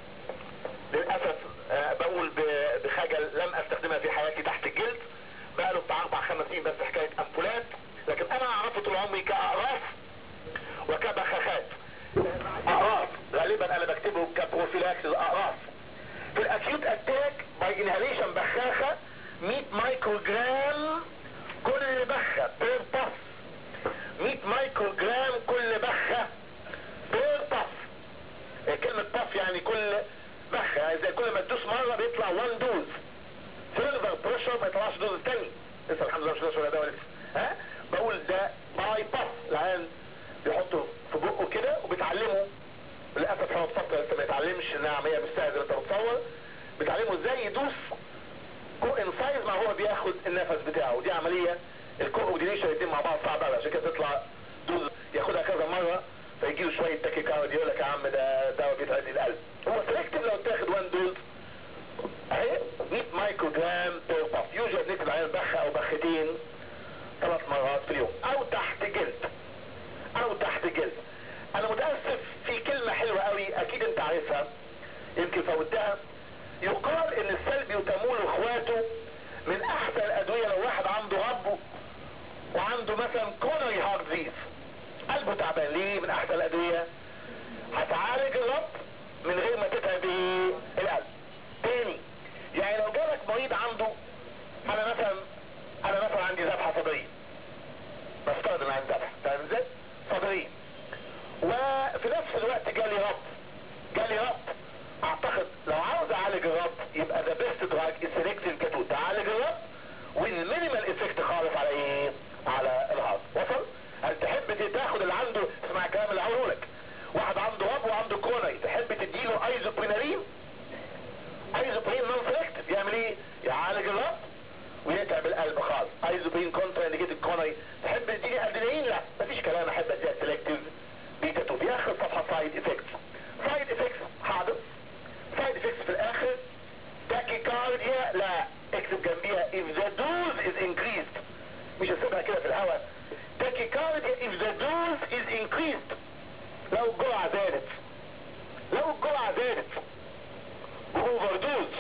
للاسف آه بقول ب- بخجل لم استخدمها في حياتي تحت الجلد بقاله بتاع اربع خمس سنين بس حكايه امبولات لكن انا اعرفه طول عمري كاقراص وكبخاخات اقراص غالبا انا بكتبه كبروفيلاكس اقراص في الاكيوت اتاك باي انهاليشن بخاخه 100 مايكرو جرام كل بخه بير باف 100 مايكرو جرام كل بخه بير باف كلمة باف يعني كل بخة يعني زي كل ما تدوس مرة بيطلع 1 دوز سيلفر بريشر ما يطلعش دوز تاني لسه الحمد لله مش دوز ولا ده ولا لسه ها بقول ده باي باف العيان بيحطه في بقه كده وبيتعلمه للاسف هو فتره لسه ما يتعلمش انها عمليه مش سهله زي ما انت متصور بيتعلمه ازاي يدوس كو انسايز ما هو بياخد النفس بتاعه ودي عمليه الكوردينيشن الاثنين مع بعض صعب قوي عشان كده تطلع دوز ياخدها كذا مره فيجي له شويه تاكيكارد يقول لك يا عم ده دواء بيتعدي القلب هو سلكتيف لو تاخد 1 دوز اهي 100 مايكرو جرام بير باف يوجد نكتب عليها بخه او بختين ثلاث مرات في اليوم او تحت جلد او تحت جلد انا متاسف في كلمه حلوه قوي اكيد انت عارفها يمكن فوتها يقال ان السلبي وتمول اخواته من احسن الادويه لو واحد عنده غب وعنده مثلا كونري هارت ديزيز قلبه تعبان ليه من احسن الادويه هتعالج الرب من غير ما تتعب ايه القلب تاني يعني لو جالك مريض عنده انا مثلا انا مثلا عندي ذبحه صدريه بفترض ان عندي ذبحه فاهم ازاي؟ صدريه وفي نفس الوقت جالي رب جالي رب اعتقد لو عاوز اعالج الرب يبقى ذا بيست دراج السلكتيف كاتو تعالج الرب والمينيمال افكت خالص على ايه؟ على الهارت وصل؟ هل تحب تاخد اللي عنده اسمع الكلام اللي هقوله لك واحد عنده رب وعنده كونري تحب تديله ايزوبرينالين ايزوبرين نون سلكتيف يعمل ايه؟ يعالج الرب ويتعب القلب خالص ايزوبرين كونترا انديكيتد كونري تحب تديني ادرينالين لا مفيش كلام احب اديها سلكتيف بيتا 2 في اخر صفحه سايد افكتس سايد افكتس حاضر سايد افكتس في الاخر تاكيكارديا لا اكتب جنبيها if the dose is increased مش هسيبها كده في الهواء تاكيكارديا if the dose is increased لو الجرعة زادت لو الجرعة زادت اوفر دوز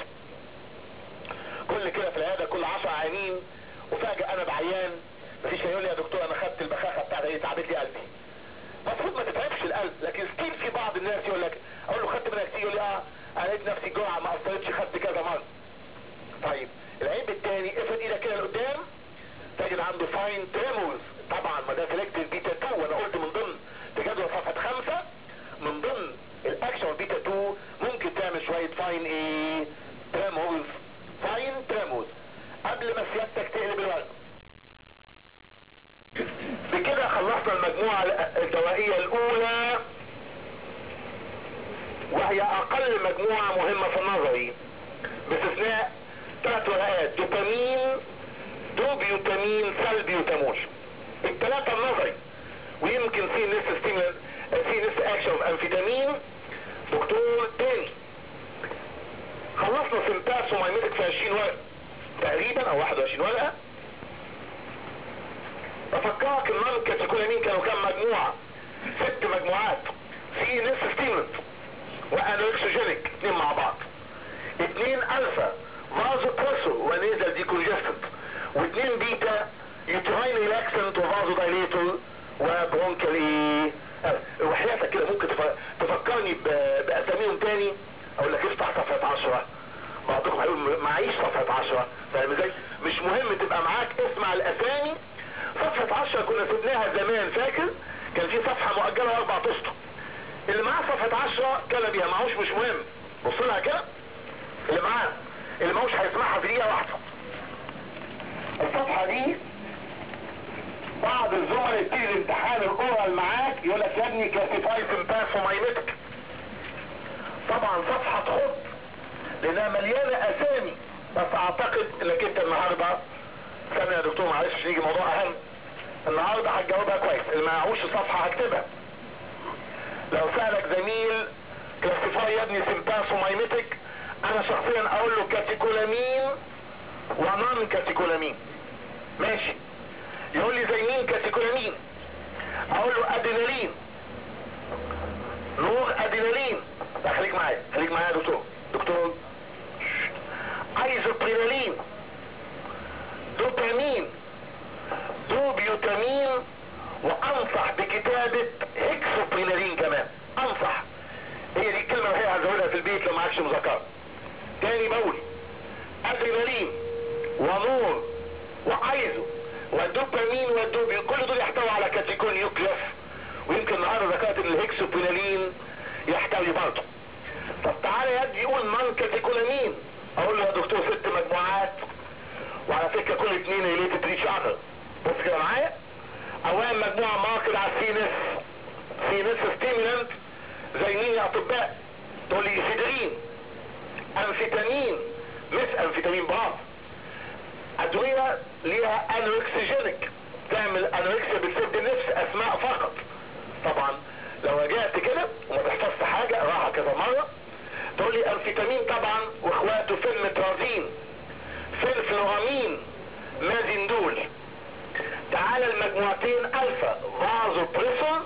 كل كده في العيادة كل 10 عيانين وفجأة انا بعيان مفيش يقول لي يا دكتور انا خدت البخاخة بتاعتي ايه تعبت لي قلبي المفروض ما تتعبش القلب لكن ستيل في بعض الناس يقول لك اقول له خدت منها كتير يقول لي اه انا لقيت نفسي جرعة ما اثرتش خدت كذا مرة طيب العيب التاني افرد ايدك كده لقدام تجد عنده فاين تريمورز طبعا ما ده سلكتيف بيتا 2 وانا قلت من ضمن في جدول صفحة خمسة من ضمن الاكشن بيتا 2 ممكن تعمل شوية فاين ايه تريمورز فاين تريمورز قبل ما سيادتك تقلب الورق بكده خلصنا المجموعة الدوائية الاولى وهي اقل مجموعة مهمة في النظري باستثناء ثلاث ورقات دوبامين دوبيوتامين سلبيوتامول الثلاثة النظري ويمكن في نس ستيمولانت في نس اكشن اوف امفيتامين دكتور تاني خلصنا سمتاس ومايمتك في 20 ورقة تقريبا او 21 ورقة بفكرك النون كاتيكولامين كانوا كام مجموعة ست مجموعات في نس ستيمولانت وانوكسجينيك اتنين مع بعض اتنين الفا فازو بريسور ونيزل ديكونجستنت واثنين بيتا يوتراين ريلاكسنت وفازو دايليتور وبرونكال ايه وحياتك كده ممكن تف- تفكرني ب- باساميهم تاني اقول لك افتح صفحة عشرة بعضكم هيقول معيش صفحة عشرة فاهم ازاي مش مهم تبقى معاك اسمع الاسامي صفحة عشرة كنا سبناها زمان فاكر كان في صفحة مؤجلة اربع اسطر اللي معاه صفحة عشرة كان بيها معهوش مش مهم بص لها كده اللي معاه اللي معهوش هيسمعها في دقيقة واحدة الصفحة دي بعض الزملاء يبتدي الامتحان الاورال معاك يقول لك يا ابني كلاسيفاي سمباس ومايمتك طبعا صفحة تخط لانها مليانة اسامي بس اعتقد انك انت النهاردة سامع يا دكتور معلش عشان يجي موضوع اهم النهارده هتجاوبها كويس اللي ما معهوش صفحه هكتبها لو سالك زميل كلاسيفاي يا ابني سيمباسومايميتك انا شخصيا اقول له كاتيكولامين ونون كاتيكولامين ماشي يقول لي زي مين كاتيكولامين اقول له ادينالين نور ادينالين لا خليك معايا خليك معايا يا دكتور دكتور ايزوبرينالين دوبامين دوبيوتامين وانصح بكتابة هيكسوبرينالين كمان انصح هي دي الكلمة وهي هزودها في البيت لو معكش مذكرة تاني بقول ادرينالين ونور وايزو والدوبامين والدوبيو كل دول يحتوي على كاتيكون نيوكليوس ويمكن النهارده ذكرت ان الهكسوبينالين يحتوي برضه طب تعالى يا ابني يقول مان كاتيكولامين اقول له يا دكتور ست مجموعات وعلى فكره كل اتنين ريليتد ريتش اذر بص كده معايا اولا مجموعه ماركت على السينس سينس ستيمولانت زي مين يا اطباء تقول لي ايفيدرين انفيتامين مش انفيتامين بعض ادويه ليها انوركسيجينيك تعمل انوركسيا بتسد النفس اسماء فقط طبعا لو رجعت كده وما تحفظت حاجه راحه كذا مره تقول لي انفيتامين طبعا واخواته فيلمترازين فيلفلورامين مازندول تعالى المجموعتين الفا فازو بريسون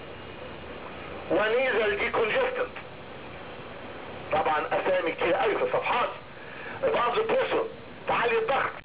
ونيزل دي كونجستنت طبعا اسامي كتير قوي في الصفحات فازو بريسون تعالي الضغط